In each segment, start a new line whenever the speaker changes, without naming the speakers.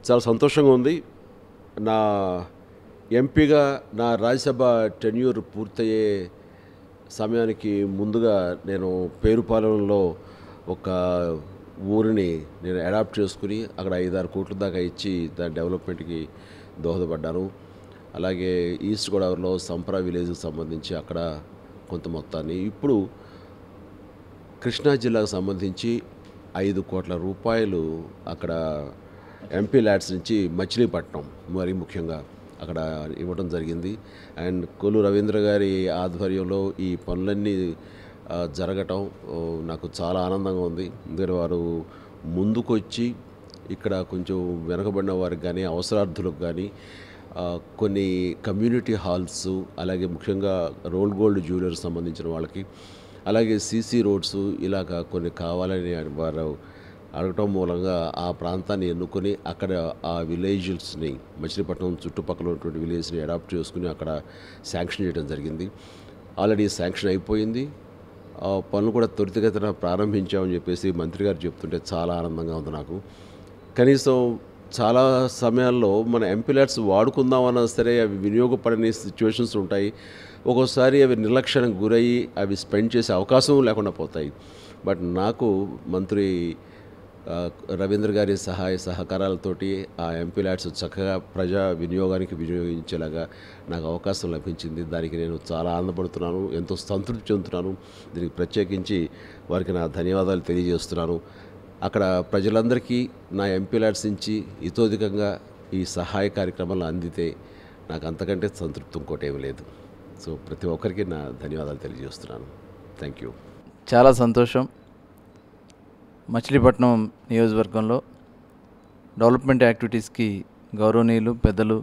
చాలా సంతోషంగా ఉంది నా ఎంపీగా నా రాజ్యసభ టెన్యూర్ పూర్తయ్యే సమయానికి ముందుగా నేను పేరుపాలెంలో ఒక ఊరిని నేను అడాప్ట్ చేసుకుని అక్కడ ఐదారు కోట్ల దాకా ఇచ్చి దాని డెవలప్మెంట్కి దోహదపడ్డాను అలాగే ఈస్ట్ గోదావరిలో సంప్రా విలేజ్కి సంబంధించి అక్కడ కొంత మొత్తాన్ని ఇప్పుడు కృష్ణా జిల్లాకు సంబంధించి ఐదు కోట్ల రూపాయలు అక్కడ ఎంపీ ల్యాడ్స్ నుంచి మచిలీపట్నం మరి ముఖ్యంగా అక్కడ ఇవ్వడం జరిగింది అండ్ కొల్లు రవీంద్ర గారి ఆధ్వర్యంలో ఈ పనులన్నీ ఆ, జరగటం ఓ, నాకు చాలా ఆనందంగా ఉంది ఎందుకంటే వారు ముందుకొచ్చి ఇక్కడ కొంచెం వెనకబడిన వారికి కానీ అవసరార్థులకు కానీ ఆ, కొన్ని కమ్యూనిటీ హాల్స్ అలాగే ముఖ్యంగా రోల్ గోల్డ్ జ్యువెలర్స్ సంబంధించిన వాళ్ళకి అలాగే సీసీ రోడ్స్ ఇలాగ కొన్ని కావాలని వారు అడగటం మూలంగా ఆ ప్రాంతాన్ని ఎన్నుకొని అక్కడ ఆ విలేజెస్ని మచిలీపట్నం చుట్టుపక్కల ఉన్నటువంటి విలేజ్ని అడాప్ట్ చేసుకుని అక్కడ శాంక్షన్ చేయడం జరిగింది ఆల్రెడీ శాంక్షన్ అయిపోయింది ఆ పనులు కూడా త్వరితగతిన ప్రారంభించామని చెప్పేసి మంత్రి గారు చెప్తుంటే చాలా ఆనందంగా ఉంది నాకు కనీసం చాలా సమయాల్లో మన ఎంపీలెట్స్ వాడుకుందామన్నా సరే అవి వినియోగపడని సిచ్యువేషన్స్ ఉంటాయి ఒక్కోసారి అవి నిర్లక్ష్యానికి గురయ్యి అవి స్పెండ్ చేసే అవకాశం లేకుండా పోతాయి బట్ నాకు మంత్రి ఆ, రవీంద్ర గారి సహాయ సహకారాలతోటి ఆ ఎంపీ ల్యాడ్స్ చక్కగా ప్రజా వినియోగానికి వినియోగించేలాగా నాకు అవకాశం లభించింది దానికి నేను చాలా ఆనందపడుతున్నాను ఎంతో సంతృప్తి చెందుతున్నాను దీనికి ప్రత్యేకించి వారికి నా ధన్యవాదాలు తెలియజేస్తున్నాను అక్కడ ప్రజలందరికీ నా ఎంపీ ల్యాడ్స్ నుంచి ఇతోధికంగా ఈ సహాయ కార్యక్రమాలు అందితే నాకు అంతకంటే సంతృప్తి ఇంకోటి ఏమీ లేదు సో ప్రతి ఒక్కరికి నా ధన్యవాదాలు తెలియజేస్తున్నాను థ్యాంక్ యూ
చాలా సంతోషం మచిలీపట్నం నియోజకవర్గంలో డెవలప్మెంట్ యాక్టివిటీస్కి గౌరవనీయులు పెద్దలు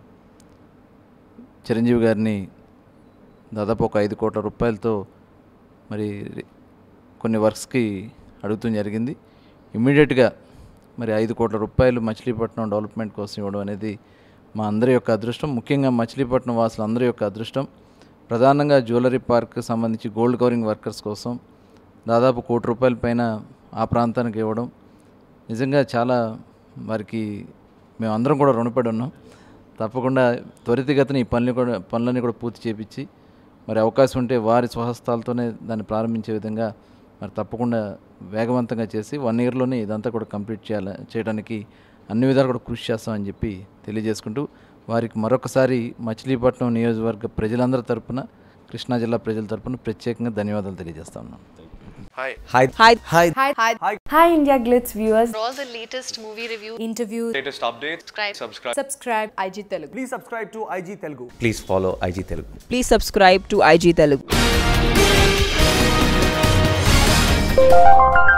చిరంజీవి గారిని దాదాపు ఒక ఐదు కోట్ల రూపాయలతో మరి కొన్ని వర్క్స్కి అడుగుతూ జరిగింది ఇమ్మీడియట్గా మరి ఐదు కోట్ల రూపాయలు మచిలీపట్నం డెవలప్మెంట్ కోసం ఇవ్వడం అనేది మా అందరి యొక్క అదృష్టం ముఖ్యంగా మచిలీపట్నం వాసులు అందరి యొక్క అదృష్టం ప్రధానంగా జ్యువెలరీ పార్క్ సంబంధించి గోల్డ్ కవరింగ్ వర్కర్స్ కోసం దాదాపు కోటి రూపాయల పైన ఆ ప్రాంతానికి ఇవ్వడం నిజంగా చాలా వారికి మేము అందరం కూడా రుణపడి ఉన్నాం తప్పకుండా త్వరితగతిన ఈ పనులు కూడా పనులన్నీ కూడా పూర్తి చేపించి మరి అవకాశం ఉంటే వారి స్వహస్తాలతోనే దాన్ని ప్రారంభించే విధంగా మరి తప్పకుండా వేగవంతంగా చేసి వన్ ఇయర్లోనే ఇదంతా కూడా కంప్లీట్ చేయాలి చేయడానికి అన్ని విధాలు కూడా కృషి చేస్తామని చెప్పి తెలియజేసుకుంటూ వారికి మరొకసారి మచిలీపట్నం నియోజకవర్గ ప్రజలందరి తరపున కృష్ణా జిల్లా ప్రజల తరపున ప్రత్యేకంగా ధన్యవాదాలు తెలియజేస్తా ఉన్నాం
Hi.
Hi.
Hi.
Hi.
Hi. Hi. Hi, India Glitz viewers.
For all the latest movie reviews,
Interviews.
Latest updates.
subscribe.
Subscribe.
Subscribe IG Telugu.
Please subscribe to IG Telugu.
Please follow IG Telugu.
Please subscribe to IG Telugu.